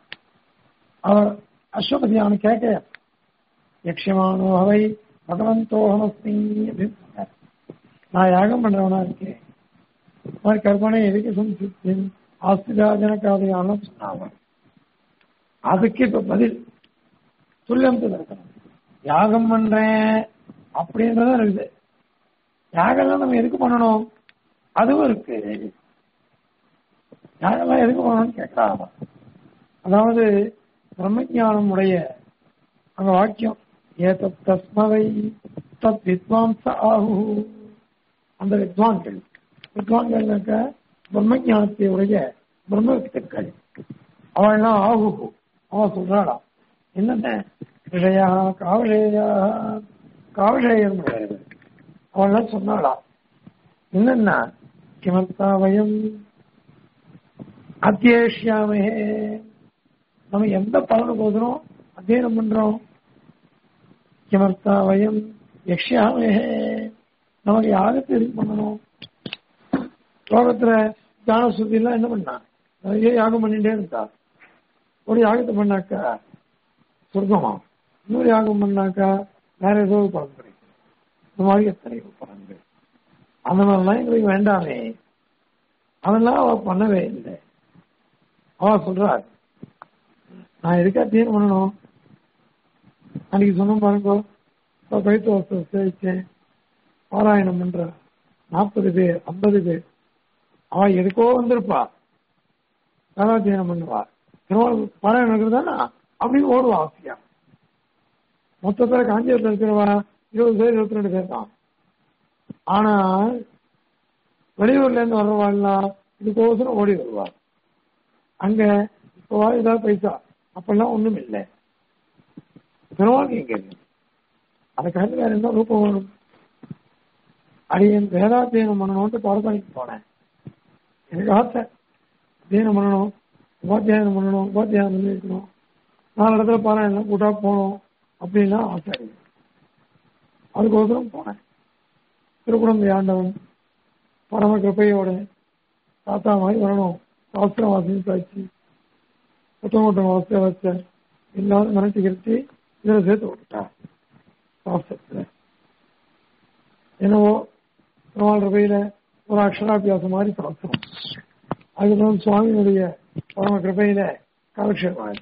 அவன் அஸ்வபதி அவனை கேட்க யக்ஷமானோ அவை பகவந்தோகமஸ்மி அப்படின்னு சொன்னார் நான் யாகம் பண்றவனா இருக்கேன் மாதிரி கற்பனை எதுக்கு சம்சித்தின் ஆஸ்திராஜனக்காதையான சொன்னான் அதுக்கு இப்ப பதில் துல்லியம் இருக்கணும் யாகம் பண்றேன் அப்படின்றதும் இருக்குது யாகம்லாம் நம்ம எதுக்கு பண்ணணும் அதுவும் இருக்கு யாகம்லாம் எதுக்கு பண்ணணும்னு கேட்கலாம் அதாவது பிரம்மஞானம் உடைய அங்க வாக்கியம் ஏதத் தஸ்மவை தத் வித்வாம்ச ஆகு அந்த வித்வான்கள் வித்வான்கள்னாக்க பிரம்மஞானத்தை உடைய பிரம்ம வித்துக்கள் அவள்லாம் ஆகு அவன் சொல்றாளாம் என்னென்ன விஷயா காவலேயா காவலேயர் முடியாது அவள்லாம் சொன்னாளாம் என்னென்ன கிமர்த்தா வயம் அத்தியேஷ்யாமே நம்ம எந்த பலனுக்கு போதுறோம் அத்தியனம் பண்றோம் கிமர்த்தா வயம் யக்ஷாமே நமக்கு யாருக்கு எதுக்கு பண்ணணும் லோகத்துல தான சுத்தி எல்லாம் என்ன பண்ணா நிறைய யாகம் பண்ணிட்டே இருந்தா ஒரு யாகத்தை பண்ணாக்கா சொர்க்கமா இன்னொரு யாகம் பண்ணாக்கா வேற ஏதோ ஒரு பலன் கிடைக்கும் இந்த மாதிரி எத்தனை பலன்கள் அந்த மாதிரிலாம் எங்களுக்கு வேண்டாமே அதெல்லாம் அவ பண்ணவே இல்லை அவ சொல்றார் நான் எதுக்கா தீர்வு பண்ணணும் அன்னைக்கு சொன்ன பாருங்க இப்போ பைத்து வசதி சேவிச்சேன் பாராயணம் பண்ற நாற்பது பேர் ஐம்பது பேர் அவ எதுக்கோ வந்திருப்பா கதாத்தியனம் பண்ணுவா திருவாரூர் பாராயணம் இருக்கிறதானா அப்படின்னு ஓடுவா ஆசையா மொத்தத்துல காஞ்சிபுரத்தில் இருக்கிறவா இருபது பேர் இருபத்தி ரெண்டு பேர் தான் ஆனா வெளியூர்ல இருந்து வர்றவாள்லாம் இதுக்கோசரம் ஓடி வருவா அங்க இப்பவா ஏதாவது பைசா அப்பெல்லாம் ஒண்ணும் இல்லை பெருமாள் எங்க இருக்கு அதுக்காக வேற என்ன ரூபம் வேணும் அடியன் வேதாத்தியனம் பண்ணணும்ட்டு பாடசாலைக்கு போனேன் எனக்கு ஆசை அத்தியனம் பண்ணணும் உபாத்தியாயம் பண்ணணும் உபாத்தியாயம் பண்ணி வைக்கணும் நாலு இடத்துல பாராயணம் கூட்டா போகணும் அப்படின்னா ஆசை இருக்கு அதுக்கோசரம் போனேன் திருக்குழந்தை ஆண்டவன் பரம கிருப்பையோட தாத்தா மாதிரி வரணும் சாஸ்திரம் வாசின்னு பேச்சு புத்தகோட்டம் வாசிய வச்ச எல்லாரும் மிரட்டி கிரட்டி இதுல சேர்த்து விட்டுட்டா சாஸ்திரத்துல என்னவோ திருவாள் ரவையில ஒரு அக்ஷராபியாசம் மாதிரி சாஸ்திரம் அதுக்கப்புறம் சுவாமியினுடைய பரம கிருப்பையில காலக்ஷேபம்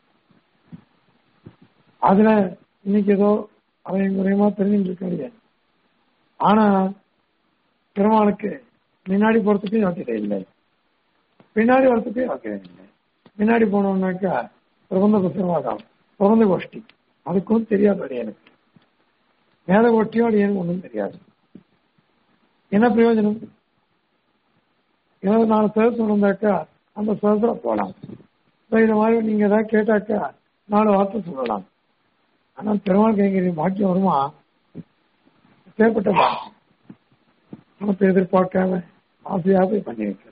அதுல இன்னைக்கு ஏதோ அவை முறையமா தெரிஞ்சுட்டு இருக்க ஆனா பெருமாளுக்கு முன்னாடி போறதுக்கு யோக்கியதை இல்லை பின்னாடி வரத்துக்கு யோக்கியதை இல்லை முன்னாடி போனோம்னாக்கா பிரபந்த புத்தகமாதான் பிரபந்த கோஷ்டி அதுக்கும் தெரியாது எனக்கு வேத ஒட்டியும் அடியனுக்கு ஒன்றும் தெரியாது என்ன பிரயோஜனம் ஏதாவது நாலு சதவீதம் சொன்னாக்கா அந்த சதவீதம் போகலாம் இப்போ இந்த மாதிரி நீங்க ஏதாவது கேட்டாக்கா நாலு வார்த்தை சொல்லலாம் ஆனா பெருமாள் கைங்கரிய பாக்கியம் வருமா தேவைப்பட்ட பாக்கியம் பணத்தை எதிர்பார்க்காம ஆசையாக போய் பண்ணி வைக்கிறது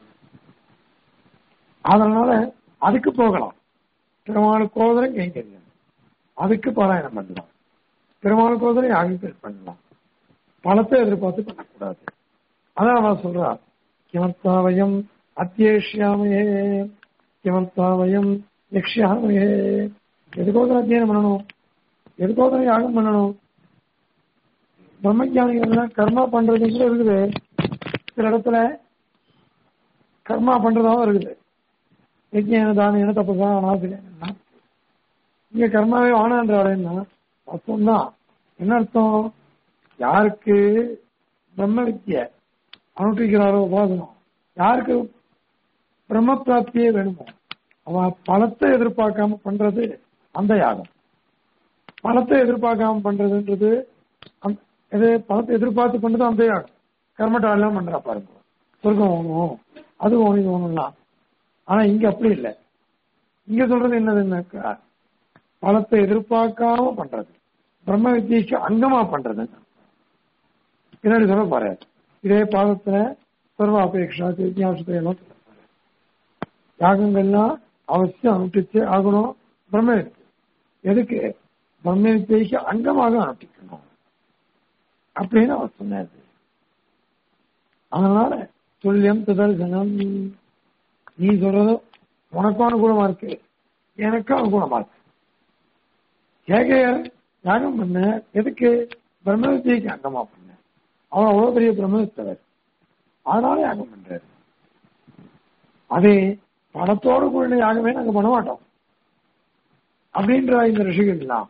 அதனால அதுக்கு போகலாம் பெருமாள் கோதரம் கைங்கரியம் அதுக்கு பாராயணம் பண்ணலாம் பெருமாள் கோதரம் யாகம் பண்ணலாம் பணத்தை எதிர்பார்த்து பண்ணக்கூடாது அதான் அவன் சொல்றா கிமத்தாவயம் அத்தியேஷ்யாமையே கிமத்தாவயம் யக்ஷாமையே எதுக்கோதரம் அத்தியனம் பண்ணணும் எதுக்கோதரம் யாகம் பண்ணணும் பிரம்மஜானிகள் கர்மா பண்றது கூட இருக்குது சில இடத்துல கர்மா பண்றதாவும் இருக்குது யஜ்ஞான தானம் தப்பதா அனாசிரியன்னா இங்க கர்மாவே வானான்றாருன்னா அர்த்தம் தான் என்ன அர்த்தம் யாருக்கு பிரம்ம வித்திய அனுஷ்டிக்கிறாரோ உபாசனம் யாருக்கு பிரம்ம பிராப்தியே வேணுமோ அவன் பணத்தை எதிர்பார்க்காம பண்றது அந்த யாகம் பணத்தை எதிர்பார்க்காம பண்றதுன்றது இது பணத்தை எதிர்பார்த்து பண்றது அந்த யாகம் கர்மட்டாலாம் பண்றா பாருங்க சொர்க்கம் வேணும் அது வேணும் இது வேணும்லாம் ஆனா இங்க அப்படி இல்லை இங்க சொல்றது என்னதுன்னாக்கா பணத்தை எதிர்பார்க்காம பண்றது பிரம்ம வித்தியைக்கு அங்கமா பண்றது பின்னாடி சொல்ல பாரு இதே பாதத்துல சர்வ அபேட்சா வித்தியாசத்தை எல்லாம் சொல்ல போறாரு. யாகங்கள்லாம் அவசியம் அனுஷ்டிச்சு ஆகணும் பிரம்ம வித்தை எதுக்கு பிரம்ம வித்தியைக்கு அங்கமாக அனுஷ்டிக்கணும் அப்படின்னு அவர் சொன்னார் அதனால துல்லியம் சுதர்சனம் நீ சொல்றது உனக்கும் அனுகூலமா இருக்கு எனக்கும் அனுகூலமா இருக்கு கேகையர் யாகம் பண்ண எதுக்கு பிரம்ம வித்தியைக்கு அங்கமா பண்ண அவன் அவ்வளவு பெரிய பிரம்மவித்தவர் அதனால யாகம் பண்றாரு அதே பணத்தோடு கூட யாகமே நாங்க பண்ண மாட்டோம் அப்படின்ற இந்த ரிஷிகள்லாம்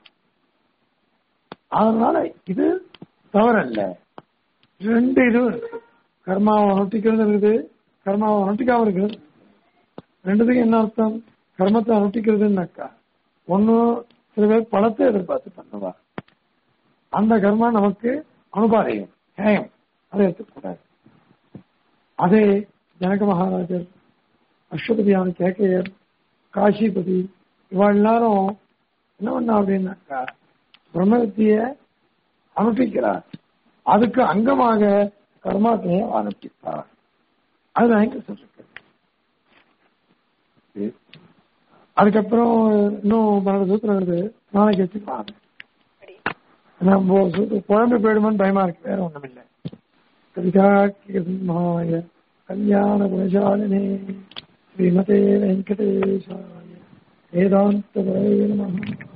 அதனால இது தவறல்ல ரெண்டு இதுவும் இருக்கு கர்மாவை அனுஷ்டிக்கிறது இருக்குது கர்மாவை அனுஷ்டிக்காம இருக்குது ரெண்டுத்துக்கும் என்ன அர்த்தம் கர்மத்தை அனுஷ்டிக்கிறதுனாக்கா ஒண்ணு சில பேர் பணத்தை எதிர்பார்த்து பண்ணுவா அந்த கர்மா நமக்கு அனுபாதையும் நியாயம் அதை எடுத்துக்கூடாது அதே ஜனக மகாராஜர் அஸ்வபதியான கேக்கையர் காசிபதி இவா எல்லாரும் என்ன பண்ணா அப்படின்னாக்கா பிரம்மத்திய அனுஷ்டிக்கிறார் அதுக்கு அங்கமாக கர்மாத்தையை அனுஷ்டித்தார் அதுதான் இங்க சொல்லிருக்கு அதுக்கப்புறம் இன்னும் பன்னெண்டு சூத்திரம் வருது நாளைக்கு வச்சுக்கலாம் நம்ம சூத்திரம் குழம்பு போயிடுமான்னு பயமா இருக்கு வேற ஒண்ணும் இல்லை கவிதாக்கிய கல்யாண குணசாலினே ஸ்ரீமதே வெங்கடேஷாய வேதாந்த நம